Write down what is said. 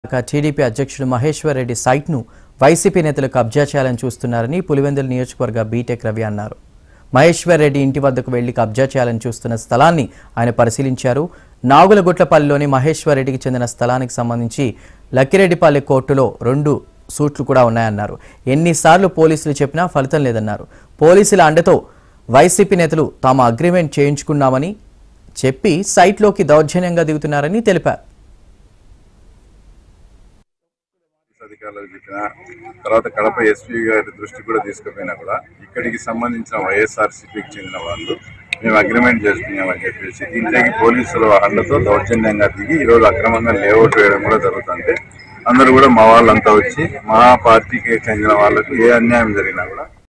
ఇక టీడీపీ అధ్యక్షుడు మహేశ్వర్ రెడ్డి సైట్ను వైసీపీ నేతలు కబ్జా చేయాలని చూస్తున్నారని పులివెందుల నియోజకవర్గ బీటెక్ రవి అన్నారు మహేశ్వర్ రెడ్డి ఇంటి వద్దకు వెళ్లి కబ్జా చేయాలని చూస్తున్న స్థలాన్ని ఆయన పరిశీలించారు నాగులగుట్లపల్లిలోని మహేశ్వర్ రెడ్డికి చెందిన స్థలానికి సంబంధించి లక్కిరెడ్డిపల్లి కోర్టులో రెండు సూట్లు కూడా ఉన్నాయన్నారు ఎన్నిసార్లు పోలీసులు చెప్పినా ఫలితం లేదన్నారు పోలీసుల అండతో వైసీపీ నేతలు తాము అగ్రిమెంట్ చేయించుకున్నామని చెప్పి సైట్లోకి దౌర్జన్యంగా దిగుతున్నారని తెలిపారు అధికారులకు చెప్పిన తర్వాత కడప ఎస్పీ గారి దృష్టి కూడా తీసుకుపోయినా కూడా ఇక్కడికి సంబంధించిన వైఎస్ఆర్ సిపికి చెందిన వాళ్ళు మేము అగ్రిమెంట్ చేసుకున్నామని చెప్పేసి దీంట్లోకి పోలీసుల అండతో దౌర్జన్యంగా దిగి ఈరోజు అక్రమంగా లేఅవుట్ వేయడం కూడా జరుగుతుంది అందరూ కూడా మా వాళ్ళంతా వచ్చి మా పార్టీకి చెందిన వాళ్ళకు ఏ అన్యాయం జరిగినా కూడా